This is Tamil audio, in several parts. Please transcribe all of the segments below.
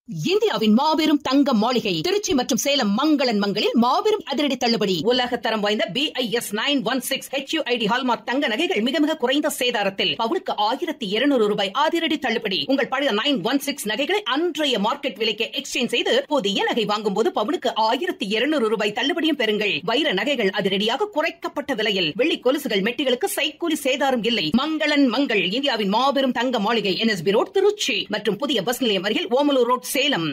இந்தியாவின் மாபெரும் தங்க மாளிகை திருச்சி மற்றும் சேலம் மங்களன் மங்களில் மாபெரும் அதிரடி தள்ளுபடி உலக தரம் வாய்ந்த B I S nine one six HUID hallmark தங்க நகைகள் மிக மிக குறைந்த சேதாரத்தில் பவுனுக்கு ஆயிரத்தி இருநூறு ரூபாய் அதிரடி தள்ளுபடி உங்கள் பழைய நைன் ஒன் சிக்ஸ் நகைகளை அன்றைய மார்க்கெட் விலைக்கு எக்ஸ்சேஞ்ச் செய்து புதிய நகை வாங்கும் போது பவுனுக்கு ஆயிரத்தி இருநூறு ரூபாய் தள்ளுபடியும் பெறுங்கள் வைர நகைகள் அதிரடியாக குறைக்கப்பட்ட விலையில் வெள்ளி கொலுசுகள் மெட்டிகளுக்கு சைக்கூலி சேதாரம் இல்லை மங்களன் மங்கள் இந்தியாவின் மாபெரும் தங்க மாளிகை என்எஸ்பி ரோட் திருச்சி மற்றும் புதிய பஸ் நிலையம் அருகில் ஓமலூர் ரோட் சேலம்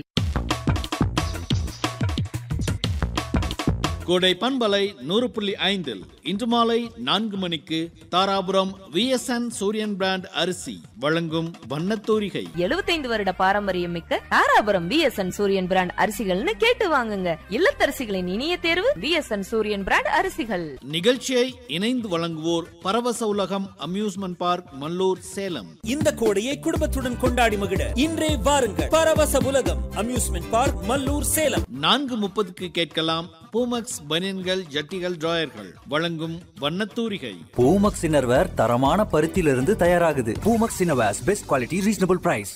கோடை பண்பலை நூறு புள்ளி ஐந்தில் இன்று மாலை நான்கு மணிக்கு தாராபுரம் விஎஸ்என் சூரியன் பிராண்ட் அரிசி வழங்கும் வண்ணத்தூரிகை எழுபத்தைந்து வருட பாரம்பரியம் மிக்க தாராபுரம் பிஎஸ்என் சூரியன் பிராண்ட் அரிசிகள்னு கேட்டு வாங்குங்க இல்லத்தரசிகளின் இனிய தேர்வு பிஎஸ்என் சூரியன் பிராண்ட் அரிசிகள் நிகழ்ச்சியை இணைந்து வழங்குவோர் பரவச உலகம் அம்யூஸ்மெண்ட் பார்க் மல்லூர் சேலம் இந்த கோடையை குடும்பத்துடன் கொண்டாடி மகிழ இன்றே வாருங்கள் பரவச உலகம் அம்யூஸ்மெண்ட் பார்க் மல்லூர் சேலம் நான்கு முப்பதுக்கு கேட்கலாம் பூமக்ஸ் பனியன்கள் ஜட்டிகள் டிராயர்கள் வழங்கும் வண்ணத்தூரிகை பூமக்ஸ் இன்னர்வேர் தரமான பருத்தியிலிருந்து தயாராகுது Poomex innerwears best quality reasonable price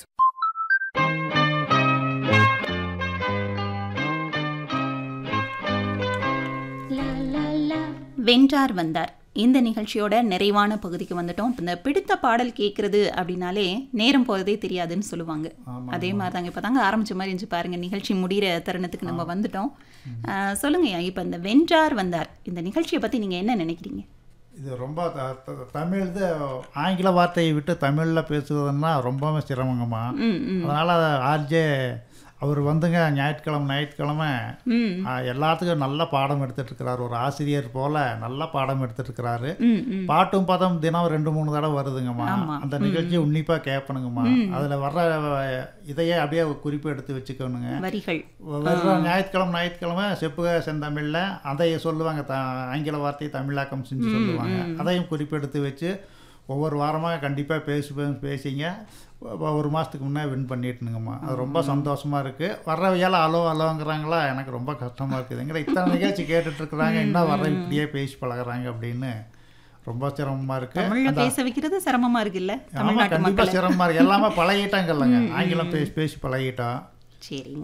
வென்றார் வந்தார் இந்த நிகழ்ச்சியோட நிறைவான பகுதிக்கு வந்துட்டோம் இந்த பிடித்த பாடல் கேட்குறது அப்படின்னாலே நேரம் போகிறதே தெரியாதுன்னு சொல்லுவாங்க அதே மாதிரி தாங்க இப்போ தாங்க ஆரம்பிச்ச மாதிரி இருந்துச்சு பாருங்க நிகழ்ச்சி முடிகிற தருணத்துக்கு நம்ம வந்துட்டோம் ஆஹ் சொல்லுங்கய்யா இப்போ இந்த வென்றார் வந்தார் இந்த நிகழ்ச்சியை பற்றி நீங்கள் என்ன நினைக்கிறீங்க இது ரொம்ப த- த- தமிழ் இது ஆங்கில வார்த்தையை விட்டு தமிழில் பேசுவதுன்னா ரொம்பவே சிரமங்கம்மா ம் ம் அதனால் ஆர்ஜே அவர் வந்துங்க ஞாயிற்றுக்கிழமை ஞாயிற்றுக்கிழமை ம் ஆ, எல்லாத்துக்கும் நல்ல பாடம் எடுத்துட்டு இருக்கிறாரு ஒரு ஆசிரியர் போல நல்ல பாடம் எடுத்துட்டு இருக்கிறாரு ம் ம் பாட்டும் பதம் தினம் ரெண்டு மூணு தடவை வருதுங்கம்மா ஆமா. அந்த நிகழ்ச்சியை உன்னிப்பாக கேட்பணுங்கம்மா அதில் வர்ற இதையே அப்படியே குறிப்பு எடுத்து வச்சுக்கணுங்க வரிகள் வெறும் ஞாயிற்றுக்கிழமை ஞாயிற்றுக்கிழமை செப்புக செந்தமிழில் அதை சொல்லுவாங்க த ஆங்கில வார்த்தையை தமிழாக்கம் செஞ்சு சொல்லுவாங்க அதையும் குறிப்பெடுத்து வச்சு ஒவ்வொரு வாரமாக கண்டிப்பாக பேசி பே- பேசிங்க ஒ- ஒரு மாதத்துக்கு முன்னே வின் பண்ணிட்டுனுங்கம்மா அது ரொம்ப சந்தோஷமாக இருக்குது வர்றவையால் அலோ அலோங்கிறாங்களா எனக்கு ரொம்ப கஷ்டமாக இருக்குதுங்கிற இத்தனை நிகழ்ச்சி கேட்டுட்டு இருக்கிறாங்க இன்னும் வர்ற இப்படியே பேசி பழகுறாங்க அப்படின்னு ரொம்ப சிரமமாக இருக்குது தமிழில் பேச வைக்கிறது சிரமமாக இருக்குல்ல ஆமாம் தமிழ்நாட்டு கண்டிப்பாக மக்களை சிரமமாக இருக்குது எல்லாமே பழகிட்டாங்கல்லங்க ஆங்கிலம் பேசி பேசி பழகிட்டோம் சரிங்க